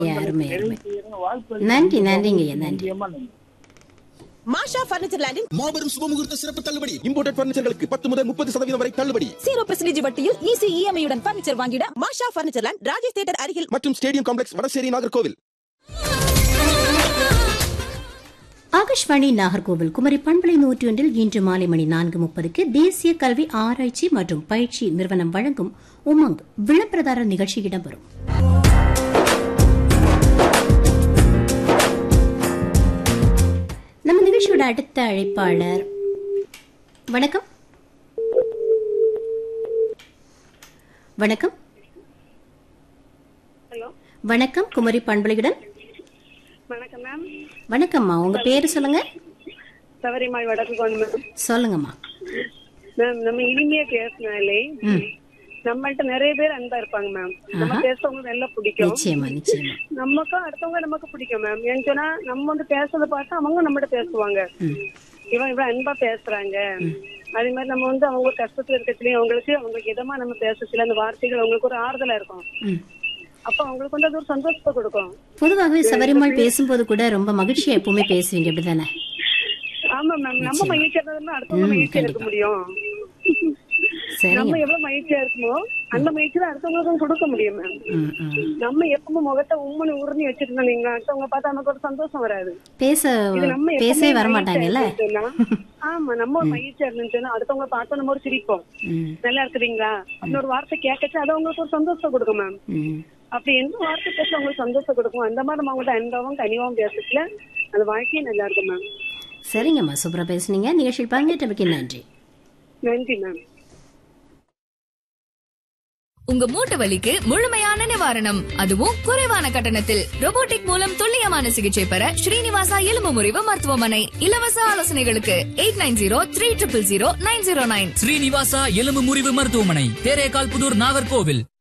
அருமை அருமை வாழ்த்து நன்றி நன்றிங்க ஐயா நன்றி நிச்சயமா நன்றி மாஷா பர்னிச்சர் லேண்டின் மாபெரும் சுபமுகூர்த்த சிறப்பு தள்ளுபடி இம்போர்டட் பர்னிச்சர்களுக்கு பத்து முதல் முப்பது சதவீதம் வரை தள்ளுபடி ஜீரோ பெர்சன்டேஜ் வட்டியில் ஈஸி இஎம்ஐ உடன் பர்னிச்சர் வாங்கிட Masha furniture land Rajesh theatre அருகில் மற்றும் ஸ்டேடியம் காம்ப்ளெக்ஸ் வடசேரி நாகர்கோவில் ஆகாஷ்வாணி நாகர்கோவில் குமரி பண்பலை நூற்றி ஒன்றில் இன்று மாலை மணி நான்கு முப்பதுக்கு தேசிய கல்வி ஆராய்ச்சி மற்றும் பயிற்சி நிறுவனம் வழங்கும் உமங் விளம்பரதார நிகழ்ச்சி இடம்பெறும் நம்ம நிகழ்ச்சியோட அடுத்த அழைப்பாளர் வணக்கம் வணக்கம் ஹலோ வணக்கம் குமரி பண்பலையுடன் வணக்கம் மேம் வணக்கம்மா உங்க பேரு சொல்லுங்க சவரிமாள் வடக்கு கோன் மேம் சொல்லுங்கம்மா மேம் நம்ம இனிமையா பேசினாலே நம்மள்ட்ட நிறைய பேர் அன்பா இருப்பாங்க மேம் நம்ம பேசுறவங்க நல்லா பிடிக்கும் நிச்சயமா நிச்சயமா நமக்கும் அடுத்தவங்க நமக்கு பிடிக்கும் மேம் ஏன்னு சொன்னா நம்ம வந்து பேசுறத பார்த்து அவங்க நம்மகிட்ட பேசுவாங்க இவன் இவன் அன்பா பேசுறாங்க அதே மாதிரி நம்ம வந்து அவங்க கஷ்டத்துல இருக்கச்சுலயும் அவங்களுக்கு அவங்களுக்கு இதமா நம்ம பேசச்சுல அந்த வார்த்தைகள் அவங்களுக்கு ஒரு ஆறுதலா இருக்கும் ம். அப்ப அவங்களுக்கு வந்து அது ஒரு சந்தோஷத்தை கொடுக்கும் பொதுவாகவே சபரிமாள் பேசும்போது கூட ரொம்ப மகிழ்ச்சியா எப்பவுமே பேசுவீங்க அப்படிதானே ஆமா மேம் நம்ம மகிழ்ச்சியா இருந்தா அடுத்தவங்க ம், மகிழ்ச்சியா இருக்க கண்டிப்பா. முடியும் சரிங்க நம்ம எவ்வளவு மகிழ்ச்சியா இருக்குமோ அந்த மகிழ்ச்சி தான் அடுத்தவங்களுக்கும் கொடுக்க முடியும் மேம் ம், ம். நம்ம எப்பவும் முகத்தை உம்முன்னு உருணி வச்சிருந்தோம் நீங்க அடுத்தவங்க பார்த்தா நமக்கு ஒரு சந்தோஷம் வராது பேச இது நம்ம பேசவே எப்பவுமே வர மாட்டாங்கல்ல மகிழ்ச்சியா இருந்துச்சுன்னா, ஆமா நம்ம ஒரு மகிழ்ச்சியா இருந்துச்சுன்னா அடுத்தவங்க பார்த்தா நம்ம ஒரு சிரிப்போம் ம், நல்லா இருக்குறீங்களா அப்படின்னு ஒரு வார்த்தை கேட்கச்சு அது அவங்களுக்கு ஒரு சந்தோஷம் கொடுக்கும் மேம் ம். அப்படி எந்த வார்த்தை பேச அவங்களுக்கு சந்தோஷம் கொடுக்கும் அந்த மாதிரி நம்ம அவங்கள்ட்ட அன்பாவும் கனிவாவும் பேசத்துல அந்த வாழ்க்கையே நல்லா இருக்கும் மேம் சரிங்கம்மா சூப்பரா பேசுனீங்க நிகழ்ச்சியில் பங்கேற்றமைக்கு நன்றி நன்றி மேம் உங்க மூட்டு வலிக்கு முழுமையான நிவாரணம் அதுவும் குறைவான கட்டணத்தில் robotic மூலம் துல்லியமான சிகிச்சை பெற ஸ்ரீனிவாசா எலும்பு முறிவு மருத்துவமனை இலவச ஆலோசனைகளுக்கு eight nine zero three triple zero nine zero nine Srinivasa எலும்பு முறிவு மருத்துவமனை தேரேகால் புதூர் நாகர்கோவில்